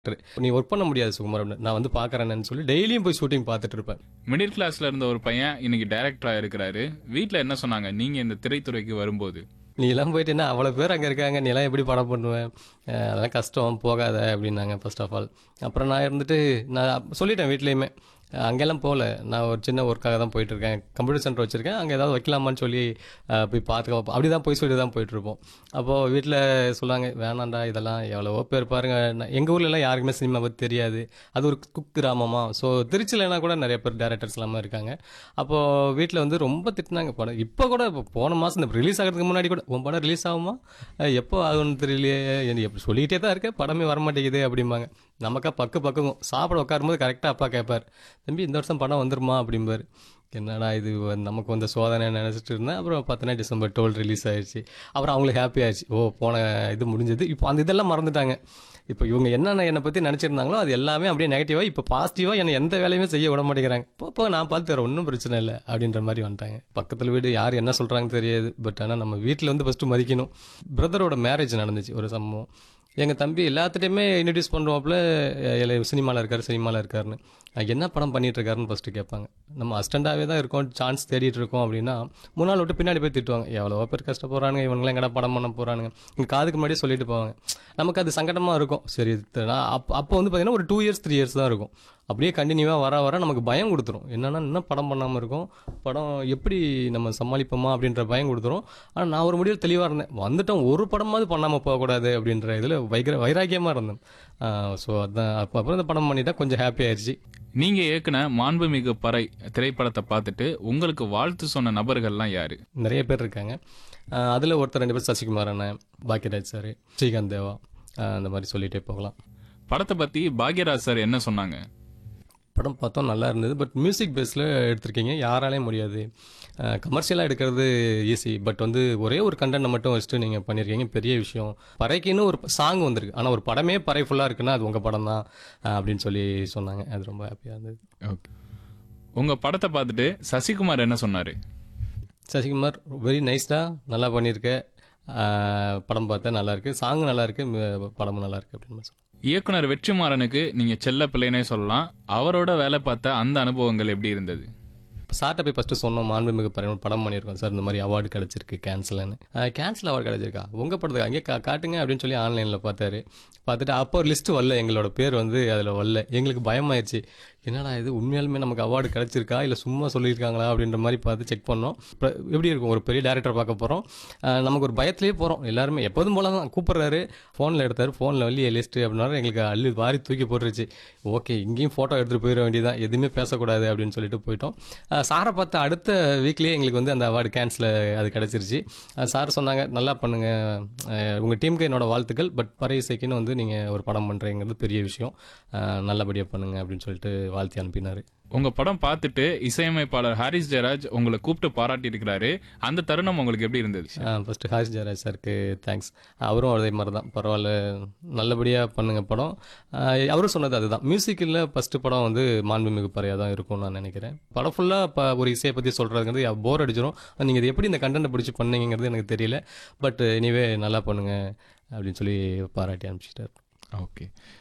நீ ஒர்க் பண்ண முடியாது சுகுமார் அப்படின்னு. நான் வந்து பார்க்கறேன்னு சொல்லி டெய்லியும் போய் ஷூட்டிங் பார்த்துட்டு இருப்பேன் மிடில் கிளாஸ்ல இருந்த ஒரு பையன் இன்னைக்கு டைரக்டரா இருக்கிறாரு வீட்ல என்ன சொன்னாங்க நீங்க இந்த திரைத்துறைக்கு வரும்போது நீ எல்லாம் போயிட்டு என்ன அவ்வளோ பேர் அங்கே இருக்காங்க நீ எல்லாம் எப்படி படம் பண்ணுவேன் அஹ் அதெல்லாம் கஷ்டம் போகாத அப்படின்னாங்க ஃபர்ஸ்ட் ஆஃப் ஆல் அப்புறம் நான் இருந்துட்டு நான் அப்ப சொல்லிட்டேன் வீட்லேயுமே அங்கெல்லாம் போகல நான் ஒரு சின்ன ஒர்க்காக தான் போயிட்டு இருக்கேன் கம்ப்யூட்டர் சென்டர் வச்சிருக்கேன் அங்கே ஏதாவது வைக்கலாமான்னு சொல்லி அஹ், போய் பார்த்துக்க அப்படி தான் போய் சொல்லி தான் போயிட்டு இருப்போம் அப்போது வீட்டில் சொல்லாங்க வேணாண்டா இதெல்லாம் எவ்வளவோ பேர் பாருங்க நான் எங்கள் ஊர்லலாம் யாருக்குமே சினிமா பற்றி தெரியாது அது ஒரு குக் கிராமமா ஸோ திருச்சிலனா கூட நிறைய பேர் டேரக்டர்ஸ் எல்லாமே இருக்காங்க அப்போது வீட்டில் வந்து ரொம்ப திட்டினாங்க படம் இப்போ கூட இப்போ போன மாதம் இந்த ரிலீஸ் ஆகிறதுக்கு முன்னாடி கூட உன் படம் ரிலீஸ் ஆகுமா அஹ் எப்போ ஆகும்னு தெரியலையே எனக்கு எப்படி சொல்லிகிட்டே தான் இருக்கேன் படமே வர மாட்டேங்குது அப்படிம்பாங்க நமக்கா பக்கு பக்குவோம் சாப்பிட உட்காரும்போது கரெக்டாக அப்பா கேட்பார் தம்பி இந்த வருஷம் படம் வந்துருமா அப்படிம்பார் என்னடா இது வந்து நமக்கு வந்த சோதனை நினச்சிட்டு இருந்தேன் அப்புறம் பத்துனா டிசம்பர் டுவெல் ரிலீஸ் ஆயிடுச்சு அப்புறம் அவங்களுக்கு ஹாப்பி ஆயிடுச்சு ஓ போன இது முடிஞ்சது இப்போ அந்த இதெல்லாம் மறந்துட்டாங்க இப்போ இவங்க என்னென்ன என்னை பற்றி நினச்சிருந்தாங்களோ அது எல்லாமே அப்படியே நெகட்டிவாக இப்போ பாசிட்டிவாக என்னை எந்த வேலையுமே செய்ய விட மாட்டேங்கிறாங்க இப்போ இப்போ நான் பார்த்து தரேன் ஒன்றும் பிரச்சனை இல்லை அப்படின்ற மாதிரி வந்துட்டாங்க பக்கத்தில் வீடு யார் என்ன சொல்கிறாங்கன்னு தெரியாது பட் ஆனால் நம்ம வீட்டில் வந்து ஃபஸ்ட்டு மதிக்கணும் பிரதரோட மேரேஜ் நடந்துச்சு ஒரு சம்பவம் எங்கள் தம்பி எல்லாத்துட்டையுமே இன்ட்ரடியூஸ் பண்ணுவாப்புல சினிமாவில் இருக்கார் சினிமாவில் இருக்காருன்னு அஹ் என்ன படம் பண்ணிட்டு இருக்காருன்னு ஃபஸ்ட்டு கேட்பாங்க நம்ம அஸ்டண்டாகவே தான் இருக்கோம் சான்ஸ் தேடிட்டு இருக்கோம் அப்படின்னா முன்னாள் விட்டு பின்னாடி போய் திட்டுவாங்க எவ்வளோ பேர் கஷ்டப்படுறானுங்க இவங்களாம் எங்கடா படம் பண்ண போகிறானுங்க இங்கே காதுக்கு முன்னாடியே சொல்லிட்டு போவாங்க நமக்கு அது சங்கடமாக இருக்கும் சரி இது நான் அப்போ அப்போ வந்து பார்த்தீங்கன்னா ஒரு டூ இயர்ஸ் த்ரீ இயர்ஸ் தான் இருக்கும் அப்படியே கண்டினியூவாக வர வர நமக்கு பயம் கொடுத்துரும் என்னன்னா இன்னும் படம் பண்ணாமல் இருக்கும் படம் எப்படி நம்ம சமாளிப்போமா அப்படின்ற பயம் கொடுத்துரும் ஆனால் நான் ஒரு முடிவில் தெளிவாக இருந்தேன் வந்துட்டோம் ஒரு படமாவது பண்ணாமல் போகக்கூடாது அப்படின்ற இதில் வைக்கிற வைராக்கியமாக இருந்தேன் ஸோ அதான் அப்போ அப்புறம் இந்த படம் பண்ணிட்டா கொஞ்சம் ஹாப்பி ஆயிடுச்சு நீங்க இயக்குன மாண்புமிகு பறை திரைப்படத்தை பார்த்துட்டு உங்களுக்கு வாழ்த்து சொன்ன நபர்கள்லாம் யாரு நிறைய பேர் இருக்காங்க அதில் ஒருத்தர் ரெண்டு பேர் சசிகுமார் அண்ணன் பாக்கியராஜ் சார் ஸ்ரீகாந்த் தேவா ஆஹ் அந்த மாதிரி சொல்லிகிட்டே போகலாம் படத்தை பத்தி பாக்யராஜ் சார் என்ன சொன்னாங்க படம் பார்த்தோம் நல்லா இருந்தது பட் மியூசிக் பேஸில் எடுத்திருக்கீங்க யாராலையும் முடியாது கமர்ஷியலாக எடுக்கிறது ஈஸி பட் வந்து ஒரே ஒரு கண்டென்ட்டை மட்டும் வச்சுட்டு நீங்கள் பண்ணியிருக்கீங்க பெரிய விஷயம் பறைக்குன்னு ஒரு சாங் வந்திருக்கு ஆனால் ஒரு படமே பறை ஃபுல்லாக இருக்குன்னா அது உங்கள் படம் தான் அப்படின்னு சொல்லி சொன்னாங்க அது ரொம்ப ஹாப்பியாக இருந்தது ஓகே உங்க படத்தை பார்த்துட்டு சசிகுமார் என்ன சொன்னாரு சசிகுமார் வெரி நைஸ்டா நல்லா பண்ணியிருக்க ஆஹ் படம் பார்த்தா நல்லா இருக்கு சாங் நல்லா இருக்கு ம- படமும் நல்லா இருக்கு அப்படின்னு சொன்னாங்க இயக்குனர் வெற்றிமாறனுக்கு நீங்க செல்ல பிள்ளைனே சொல்லலாம் அவரோட வேலை பார்த்த அந்த அனுபவங்கள் எப்படி இருந்தது இப்போ சார்ட்ட போய் ஃபஸ்ட்டு சொன்னோம் மாண்புமிகு படம் படம் பண்ணியிருக்கோம் சார் இந்த மாதிரி அவார்டு கிடச்சிருக்கு கேன்சல்னு கேன்சல் அவார்டு கிடச்சிருக்கா உங்கள் படத்துக்கு அங்கே கா காட்டுங்க அப்படின்னு சொல்லி ஆன்லைனில் பார்த்தாரு பார்த்துட்டு அப்போ ஒரு லிஸ்ட்டு வரல எங்களோட பேர் வந்து அதில் வரல எங்களுக்கு பயமாயிருச்சு என்னடா இது உண்மையாலுமே நமக்கு அவார்டு கிடச்சிருக்கா இல்லை சும்மா சொல்லியிருக்காங்களா அப்படின்ற மாதிரி பார்த்து செக் பண்ணோம் இப்போ எப்படி இருக்கும் ஒரு பெரிய டேரக்டர் பார்க்க போகிறோம் நமக்கு ஒரு பயத்திலே போகிறோம் எல்லாருமே எப்போதும் போல தான் கூப்பிட்றாரு ஃபோனில் எடுத்தார் ஃபோனில் வந்து லிஸ்ட்டு அப்படின்னாரு எங்களுக்கு அள்ளி வாரி தூக்கி போட்டுருச்சு ஓகே இங்கேயும் ஃபோட்டோ எடுத்துகிட்டு போயிட வேண்டியதான் எதுவுமே பேசக்கூடாது அப்படின்னு சொல்லிட்டு போயிட்டோம் அஹ் சாரை பார்த்து அடுத்த வீக்லேயே எங்களுக்கு வந்து அந்த அவார்டு கேன்சல் அது கிடச்சிருச்சு சார் சொன்னாங்க நல்லா பண்ணுங்க அஹ் உங்க டீமுக்கு என்னோட வாழ்த்துக்கள் பட் பறை இசைக்குன்னு வந்து நீங்கள் ஒரு படம் பண்ணுறீங்கிறது பெரிய விஷயம் அஹ் நல்லபடியாக பண்ணுங்க அப்படின்னு சொல்லிட்டு வாழ்த்தி அனுப்பினார் உங்க படம் பார்த்துட்டு இசையமைப்பாளர் ஹாரிஸ் ஜெயராஜ் உங்களை கூப்பிட்டு பாராட்டி இருக்கிறாரு அந்த தருணம் உங்களுக்கு எப்படி இருந்தது ஃபஸ்ட்டு ஹாரிஸ் ஜெயராஜ் சாருக்கு தேங்க்ஸ் அவரும் அதே மாதிரி தான் பரவாயில்ல நல்லபடியாக பண்ணுங்க படம் அஹ் அவரும் சொன்னது அதுதான் மியூசிக்கில் ஃபஸ்ட்டு படம் வந்து மாண்புமிகு பறையாக தான் இருக்கும்னு நான் நினைக்கிறேன் படம் ஃபுல்லாக இப்போ ஒரு இசையை பற்றி சொல்கிறதுங்கிறது போர் அடிச்சிடும் நீங்கள் இது எப்படி இந்த கண்டென்ட்டை பிடிச்சி பண்ணீங்கிறது எனக்கு தெரியல பட் எனிவே நல்லா பண்ணுங்க அப்படின்னு சொல்லி பாராட்டி அனுப்பிச்சிட்டார் ஓகே